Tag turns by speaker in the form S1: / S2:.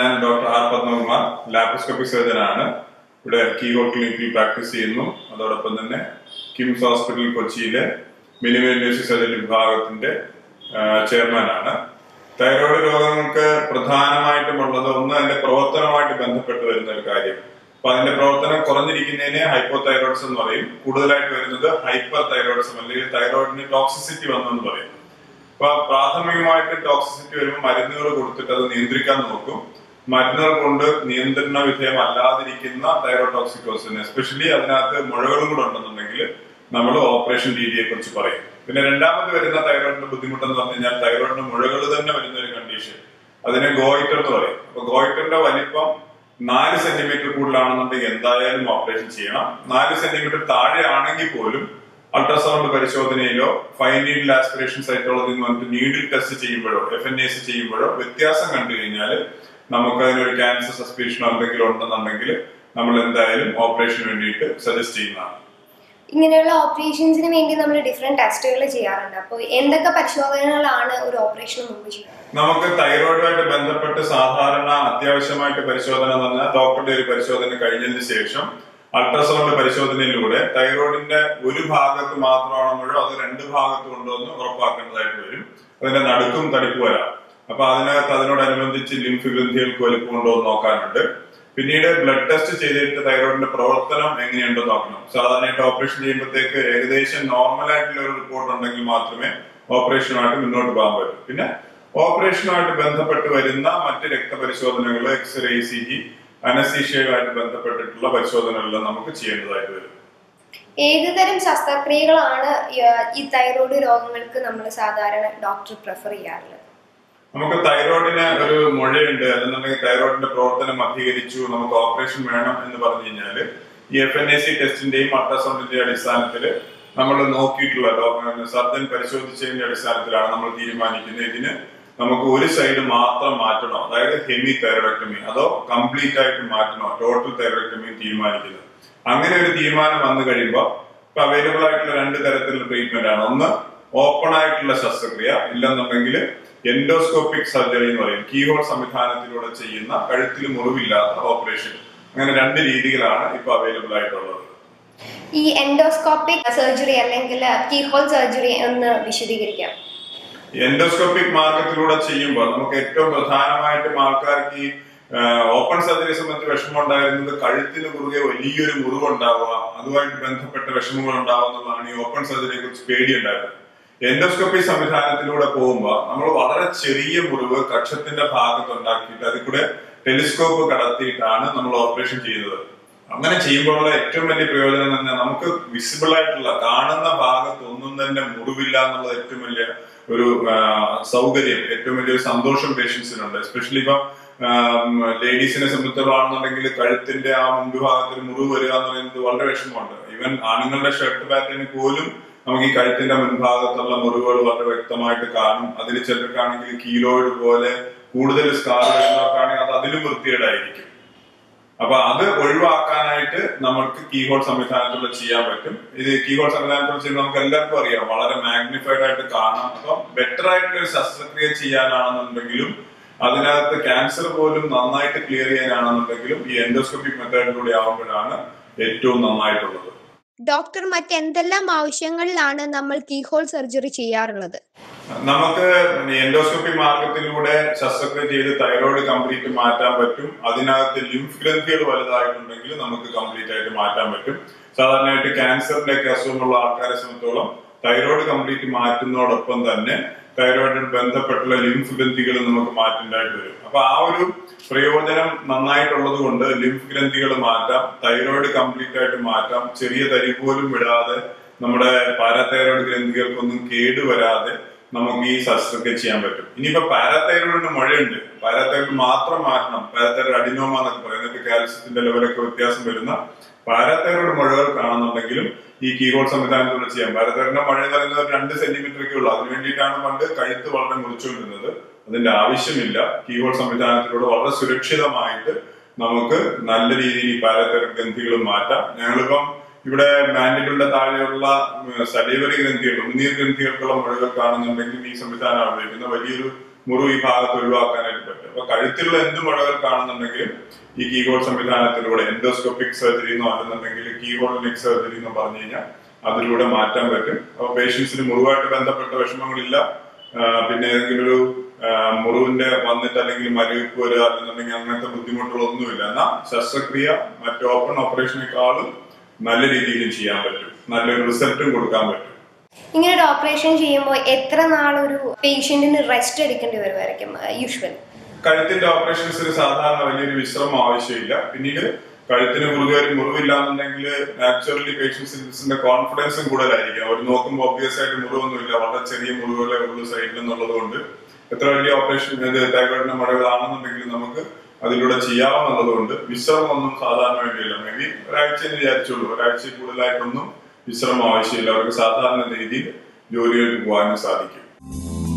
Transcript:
S1: ഞാൻ doctor R Padmakumar laparoscopic സർജനാണ് ഇവിടെ കീഹോൾ ക്ലിനിക്കിൽ പ്രാക്ടീസ് ചെയ്യുന്നു അതോടൊപ്പം തന്നെ കിംസ് ഹോസ്പിറ്റൽ കൊച്ചിയിലെ മിനിമം ഇൻവേസീവ് സർജറി വിഭാഗത്തിന്റെ ചെയർമാനാണ് തൈറോയ്ഡ് രോഗങ്ങൾക്ക് പ്രധാനമായിട്ടും ഉള്ളത് ഒന്ന് അതിന്റെ പ്രവർത്തനവുമായിട്ട് ബന്ധപ്പെട്ട് വരുന്ന ഒരു കാര്യം അപ്പൊ അതിന്റെ പ്രവർത്തനം കുറഞ്ഞിരിക്കുന്നതിനെ ഹൈപ്പോ തൈറോയിഡ്സ് എന്ന് പറയും കൂടുതലായിട്ട് വരുന്നത് ഹൈപ്പർ തൈറോയിഡ്സം അല്ലെങ്കിൽ തൈറോയിഡിന് ടോക്സിസിറ്റി വന്നെന്ന് പറയും അപ്പൊ പ്രാഥമികമായിട്ട് ടോക്സിസിറ്റി വരുമ്പോൾ മരുന്നുകൾ കൊടുത്തിട്ട് അത് നിയന്ത്രിക്കാൻ നോക്കും മരുന്നുകൾ കൊണ്ട് നിയന്ത്രണ വിധേയമല്ലാതിരിക്കുന്ന തൈറോടോക്സിക്കോസിന് എസ്പെഷ്യലി അതിനകത്ത് മുഴകളും കൂടെ ഉണ്ടെന്നുണ്ടെങ്കിൽ നമ്മൾ ഓപ്പറേഷൻ രീതിയെ കുറിച്ച് പറയും പിന്നെ രണ്ടാമത് വരുന്ന തൈറോയിഡിന്റെ ബുദ്ധിമുട്ടെന്ന് പറഞ്ഞു കഴിഞ്ഞാൽ തൈറോയിഡിന് മുഴകൾ തന്നെ വരുന്ന ഒരു കണ്ടീഷൻ അതിനെ ഗോയിറ്റർ എന്ന് പറയും അപ്പൊ ഗോയിറ്ററിന്റെ വലിപ്പം നാല് സെന്റിമീറ്റർ കൂടുതലാണെന്നുണ്ടെങ്കിൽ എന്തായാലും ഓപ്പറേഷൻ ചെയ്യണം നാല് സെന്റിമീറ്റർ താഴെ ആണെങ്കിൽ പോലും അൾട്രാസൗണ്ട് പരിശോധനയിലോ ഫൈൻ നീഡിൽ ആസ്പിറേഷൻ സൈറ്റോളജി എന്ന് പറഞ്ഞിട്ട് നീഡിൽ ടെസ്റ്റ് ചെയ്യുമ്പോഴോ എഫ് എൻ എസ് ചെയ്യുമ്പോഴോ വ്യത്യാസം കണ്ടു കഴിഞ്ഞാൽ നമുക്ക് അതിനൊരു ക്യാൻസർ സസ്പീഷനോ എന്തെങ്കിലും ഉണ്ടെന്നുണ്ടെങ്കിൽ നമ്മൾ എന്തായാലും ഓപ്പറേഷന് വേണ്ടിയിട്ട് സജസ്റ്റ് ചെയ്യുന്നതാണ്
S2: ഇങ്ങനെയുള്ള ഓപ്പറേഷൻസിന് വേണ്ടി നമ്മൾ ഡിഫറെന്റ് ടെസ്റ്റുകൾ ചെയ്യാറുണ്ട് അപ്പോൾ എന്തൊക്കെ പരിശോധനകളാണ് ഒരു ഓപ്പറേഷന് മുമ്പ് ചെയ്യുന്നത്
S1: നമുക്ക് തൈറോയിഡുമായിട്ട് ബന്ധപ്പെട്ട് സാധാരണ അത്യാവശ്യമായിട്ട് പരിശോധന എന്ന് പറഞ്ഞാൽ ഡോക്ടറുടെ ഒരു പരിശോധന കഴിഞ്ഞതിന് ശേഷം അൾട്രാസൗണ്ട് പരിശോധനയിലൂടെ തൈറോയിഡിന്റെ ഒരു ഭാഗത്ത് മാത്രമാണോ മുഴ അത് രണ്ട് ഭാഗത്തും ഉണ്ടോ എന്ന് ഉറപ്പാക്കേണ്ടതായിട്ട് വരും അതിന്റെ നടുക്കും തടിപ്പ് വരാം അപ്പൊ അതിനകത്ത് അതിനോടനുബന്ധിച്ച് ലിംഫ് ഗ്രന്ഥികൾക്ക് വലിപ്പമുണ്ടോ എന്ന് നോക്കാനുണ്ട് പിന്നീട് ബ്ലഡ് ടെസ്റ്റ് ചെയ്തിട്ട് തൈറോയിഡിന്റെ പ്രവർത്തനം എങ്ങനെയുണ്ടെന്ന് നോക്കണം സാധാരണയായിട്ട് ഓപ്പറേഷൻ ചെയ്യുമ്പോഴത്തേക്ക് ഏകദേശം നോർമൽ ആയിട്ടുള്ള ഒരു റിപ്പോർട്ട് ഉണ്ടെങ്കിൽ മാത്രമേ ഓപ്പറേഷനുമായിട്ട് മുന്നോട്ട് പോകാൻ പറ്റൂ പിന്നെ ഓപ്പറേഷനുമായിട്ട് ബന്ധപ്പെട്ട് വരുന്ന മറ്റ് രക്തപരിശോധനകൾ എക്സ്റേ സി ജി അനസീഷ്യയുമായിട്ട് ബന്ധപ്പെട്ടിട്ടുള്ള പരിശോധനകളെല്ലാം നമുക്ക് ചെയ്യേണ്ടതായിട്ട് വരും
S2: ഏത് തരം ശസ്ത്രക്രിയകളാണ് ഈ- ഈ തൈറോയ്ഡ് രോഗങ്ങൾക്ക് നമ്മൾ സാധാരണ ഡോക്ടർ പ്രിഫർ ചെയ്യാറുള്ളത്
S1: നമുക്ക് തൈറോയിഡിന് ഒരു മുഴയുണ്ട് അല്ലെന്നുണ്ടെങ്കിൽ തൈറോയിഡിന്റെ പ്രവർത്തനം അധികരിച്ചു നമുക്ക് ഓപ്പറേഷൻ വേണം എന്ന് പറഞ്ഞു കഴിഞ്ഞാല് ഈ എഫ് എൻ എ സി ടെസ്റ്റിന്റെയും അൾട്രാസൗണ്ടിന്റെയും അടിസ്ഥാനത്തിൽ നമ്മൾ നോക്കിയിട്ടുള്ള ഡോക്ടർ സർജൻ പരിശോധിച്ചതിന്റെ അടിസ്ഥാനത്തിലാണ് നമ്മൾ തീരുമാനിക്കുന്നത് ഇതിന് നമുക്ക് ഒരു സൈഡ് മാത്രം മാറ്റണോ അതായത് ഹെമി തൈറോയിഡക്ടമി അതോ കംപ്ലീറ്റ് ആയിട്ട് മാറ്റണോ ടോട്ടൽ തൈറോയിഡക്ടമി തീരുമാനിക്കുന്നത് അങ്ങനെ ഒരു തീരുമാനം വന്നു കഴിയുമ്പോൾ ഇപ്പൊ അവൈലബിൾ ആയിട്ടുള്ള രണ്ട് തരത്തിലുള്ള ട്രീറ്റ്മെന്റ് ആണ് ഒന്ന് ഓപ്പൺ ആയിട്ടുള്ള ശസ്ത്രക്രിയ ഇല്ലെന്നുണ്ടെങ്കിൽ എൻഡോസ്കോപ്പിക് സർജറി എന്ന് പറയും കീഹോൾ സംവിധാനത്തിലൂടെ ചെയ്യുന്ന കഴുത്തിൽ മുറിവില്ലാത്ത ഓപ്പറേഷൻ അങ്ങനെ രണ്ട് രീതികളാണ് ഇപ്പൊ അവൈലബിൾ ആയിട്ടുള്ളത്
S2: ഈ എൻഡോസ്കോപ്പിക് സർജറി അല്ലെങ്കിൽ കീഹോൾ സർജറി എന്ന് വിശദീകരിക്കാം
S1: എൻഡോസ്കോപ്പിക് മാർഗത്തിലൂടെ ചെയ്യുമ്പോൾ നമുക്ക് ഏറ്റവും പ്രധാനമായിട്ടും ആൾക്കാർക്ക് ഈ ഓപ്പൺ സർജറി സംബന്ധിച്ച് വിഷമം ഉണ്ടായിരുന്നത് കഴുത്തിന് കുറുകെ വലിയൊരു മുറിവ് ഉണ്ടാവുക അതുമായിട്ട് ബന്ധപ്പെട്ട വിഷമങ്ങൾ ഉണ്ടാവുക എന്നുള്ളതാണ് ഈ ഓപ്പൺ സർജറിയെ കുറിച്ച് പേടിയുണ്ടായിരുന്നത് എൻഡോസ്കോപ്പി സംവിധാനത്തിലൂടെ പോകുമ്പോൾ നമ്മൾ വളരെ ചെറിയ മുറിവ് കക്ഷത്തിന്റെ ഭാഗത്ത് ഉണ്ടാക്കിയിട്ട് അതിൽ കൂടെ ടെലിസ്കോപ്പ് കടത്തിയിട്ടാണ് നമ്മൾ ഓപ്പറേഷൻ ചെയ്യുന്നത് അങ്ങനെ ചെയ്യുമ്പോഴുള്ള ഏറ്റവും വലിയ പ്രയോജനം എന്ന് പറഞ്ഞാൽ നമുക്ക് വിസിബിൾ ആയിട്ടുള്ള കാണുന്ന ഭാഗത്ത് ഒന്നും തന്നെ മുറിവില്ല എന്നുള്ളത് ഏറ്റവും വലിയ ഒരു ആ, സൗകര്യം ഏറ്റവും വലിയൊരു സന്തോഷം പേഷ്യൻസിനുണ്ട് എസ്പെഷ്യലി ഇപ്പം ലേഡീസിനെ സംബന്ധിച്ചിടത്തോളാണെന്നുണ്ടെങ്കിൽ കഴുത്തിന്റെ ആ മുമ്പ് ഭാഗത്തിൽ മുറിവ് വരിക എന്ന് പറയുന്നത് വളരെ വിഷമമുണ്ട് ഈവൻ ആണുങ്ങളുടെ ഷർട്ട് പാറ്റേണിൽ പോലും നമുക്ക് ഈ കഴുത്തിന്റെ മുൻഭാഗത്തുള്ള മുറിവുകൾ വളരെ വ്യക്തമായിട്ട് കാണും അതിൽ ചിലർക്കാണെങ്കിൽ കീലോയിഡ് പോലെ കൂടുതൽ സ്കാർ വരുന്നവർക്കാണെങ്കിൽ അത് അതിലും വൃത്തികേടായിരിക്കും അപ്പൊ അത് ഒഴിവാക്കാനായിട്ട് നമുക്ക് കീഹോൾ സംവിധാനത്തിലൂടെ ചെയ്യാൻ പറ്റും ഇത് കീഹോൾ സംവിധാനത്തിലൂടെ ചെയ്യുമ്പോൾ നമുക്ക് എല്ലാവർക്കും അറിയാം വളരെ മാഗ്നിഫൈഡ് ആയിട്ട് കാണാം അപ്പൊ ബെറ്റർ ആയിട്ടുള്ള ഒരു ശസ്ത്രക്രിയ ചെയ്യാനാണെന്നുണ്ടെങ്കിലും അതിനകത്ത് ക്യാൻസർ പോലും നന്നായിട്ട് ക്ലിയർ ചെയ്യാനാണെന്നുണ്ടെങ്കിലും ഈ എൻഡോസ്കോപ്പിക് മെത്തേഡിലൂടെ ആവുമ്പോഴാണ് ഏറ്റവും നന്നായിട്ടുള്ളത്
S2: ഡോക്ടർ മറ്റെന്തെല്ലാം ആവശ്യങ്ങളിലാണ് നമ്മൾ കീഹോൾ സർജറി ചെയ്യാറുള്ളത്
S1: നമുക്ക് എൻഡോസ്കോപ്പി മാർഗത്തിലൂടെ ശസ്ത്രക്രിയ ചെയ്ത് തൈറോയിഡ് കംപ്ലീറ്റ് മാറ്റാൻ പറ്റും അതിനകത്ത് ലിംഫ് ഗ്രന്ഥികൾ വലുതായിട്ടുണ്ടെങ്കിൽ നമുക്ക് കംപ്ലീറ്റ് ആയിട്ട് മാറ്റാൻ പറ്റും സാധാരണയായിട്ട് ക്യാൻസറിന്റെ ഒക്കെ അസുഖമുള്ള ആൾക്കാരെ സംബന്ധിച്ചോളം തൈറോയിഡ് കംപ്ലീറ്റ് മാറ്റുന്നതോടൊപ്പം തന്നെ തൈറോയിഡിന് ബന്ധപ്പെട്ടുള്ള ലിംഫ് ഗ്രന്ഥികൾ നമുക്ക് മാറ്റേണ്ടതായിട്ട് വരും അപ്പൊ ആ ഒരു പ്രയോജനം നന്നായിട്ടുള്ളത് കൊണ്ട് ലിംഫ് ഗ്രന്ഥികൾ മാറ്റാം തൈറോയിഡ് കംപ്ലീറ്റ് ആയിട്ട് മാറ്റാം ചെറിയ തരി പോലും വിടാതെ നമ്മുടെ പാരാതൈറോയിഡ് ഗ്രന്ഥികൾക്കൊന്നും കേടുവരാതെ നമുക്ക് ഈ ശസ്ത്രക്രിയ ചെയ്യാൻ പറ്റും ഇനിയിപ്പോ പാരാതൈറോയിഡിന് മുഴയുണ്ട് പാരാതൈറോയിഡ് മാത്രം മാറ്റണം പാരാതൈറോയിഡ് അഡിനോമ എന്നൊക്കെ പറയുന്നത് കാൽസ്യത്തിന്റെ ലെവലൊക്കെ വ്യത്യാസം വരുന്ന പാരാതൈറോയിഡ് മുഴകൾ കാണുന്നുണ്ടെങ്കിലും ഈ കീബോർഡ് സംവിധാനത്തിലൂടെ ചെയ്യാം പാരാതൈറോയിഡിന്റെ മഴ എന്ന് പറയുന്നത് ഒരു രണ്ട് സെന്റിമീറ്റർ ഒക്കെ ഉള്ളൂ അതിന് വേണ്ടിയിട്ടാണ് പണ്ട് കഴുത്ത് വളരെ മുറിച്ചുകൊണ്ടിരുന്നത് അതിന്റെ ആവശ്യമില്ല കീബോർഡ് സംവിധാനത്തിലൂടെ വളരെ സുരക്ഷിതമായിട്ട് നമുക്ക് നല്ല രീതിയിൽ ഈ പാരാതൈറോയിഡ് ഗ്രന്ഥികൾ മാറ്റാം ഞങ്ങളിപ്പം ഇവിടെ മാൻഡിബിളിന്റെ താഴെയുള്ള സലീവറി ഗ്രന്ഥികൾ ഉണ്ണീർ ഗ്രന്ഥികൾക്കുള്ള മുഴകൾ കാണുന്നുണ്ടെങ്കിൽ ഈ സംവിധാനം ഉപയോഗിക്കുന്ന വലിയൊരു മുറിവ് ഈ ഭാഗത്ത് ഒഴിവാക്കാനായിട്ട് പറ്റും അപ്പൊ കഴുത്തിലുള്ള എന്ത് മുഴകൾ കാണുന്നുണ്ടെങ്കിലും ഈ കീഹോൾ സംവിധാനത്തിലൂടെ എൻഡോസ്കോപ്പിക് സർജറി എന്നോ അല്ലെന്നുണ്ടെങ്കിൽ കീഹോൾ നെക് സർജറി എന്ന് പറഞ്ഞു കഴിഞ്ഞാൽ അതിലൂടെ മാറ്റാൻ പറ്റും അപ്പൊ പേഷ്യൻസിന് മുറിവായിട്ട് ബന്ധപ്പെട്ട വിഷമങ്ങളില്ല ആ, പിന്നെ ഏതെങ്കിലും ഒരു ആ, മുറിവിന്റെ വന്നിട്ട് അല്ലെങ്കിൽ മരവിപ്പ് വരിക അല്ലെന്നുണ്ടെങ്കിൽ അങ്ങനത്തെ ബുദ്ധിമുട്ടുകളൊന്നുമില്ല എന്നാൽ ശസ്ത്രക്രിയ മറ്റ് ഓപ്പൺ ഓപ്പറേഷനേക്കാളും നല്ല രീതിയിൽ ചെയ്യാൻ പറ്റും നല്ലൊരു റിസൾട്ടും കൊടുക്കാൻ പറ്റും
S2: ഇങ്ങനെ ഒരു ഓപ്പറേഷൻ ചെയ്യുമ്പോൾ എത്ര നാളൊരു പേഷ്യന്റിന് റെസ്റ്റ് എടുക്കേണ്ടി വരുമായിരിക്കും യൂഷ്വൽ
S1: കഴുത്തിന്റെ ഓപ്പറേഷൻസിന് സാധാരണ വലിയൊരു വിശ്രമം ആവശ്യമില്ല പിന്നീട് കഴുത്തിന് കുറുകെ ഒരു മുറിവില്ലാന്നുണ്ടെങ്കിൽ നാച്ചുറലി പേഷ്യൻസിന്റെ കോൺഫിഡൻസും കൂടുതലായിരിക്കും അവർ നോക്കുമ്പോൾ ഒബ്വിയസ് ആയിട്ട് മുറിവൊന്നുമില്ല വളരെ ചെറിയ മുറിവുകളെ ഉള്ളു സൈഡിൽ എന്നുള്ളത് കൊണ്ട് എത്ര വലിയ ഓപ്പറേഷൻ ഇത് തൈറോയിഡിന്റെ മുഴകളാണെന്നുണ്ടെങ്കിൽ നമുക്ക് അതിലൂടെ ചെയ്യാമെന്നുള്ളത് കൊണ്ട് വിശ്രമമൊന്നും സാധാരണ വേണ്ടിയില്ല മേ ബി ഒരാഴ്ച എന്ന് വിചാരിച്ചുള്ളൂ ഒരാഴ്ച കൂടുതലായിട്ടൊന്നും വിശ്രമം ആവശ്യമില്ല അവർക്ക് സാധാരണ രീതിയിൽ ജോലികൾക്ക് പോകാനും സാധിക്കും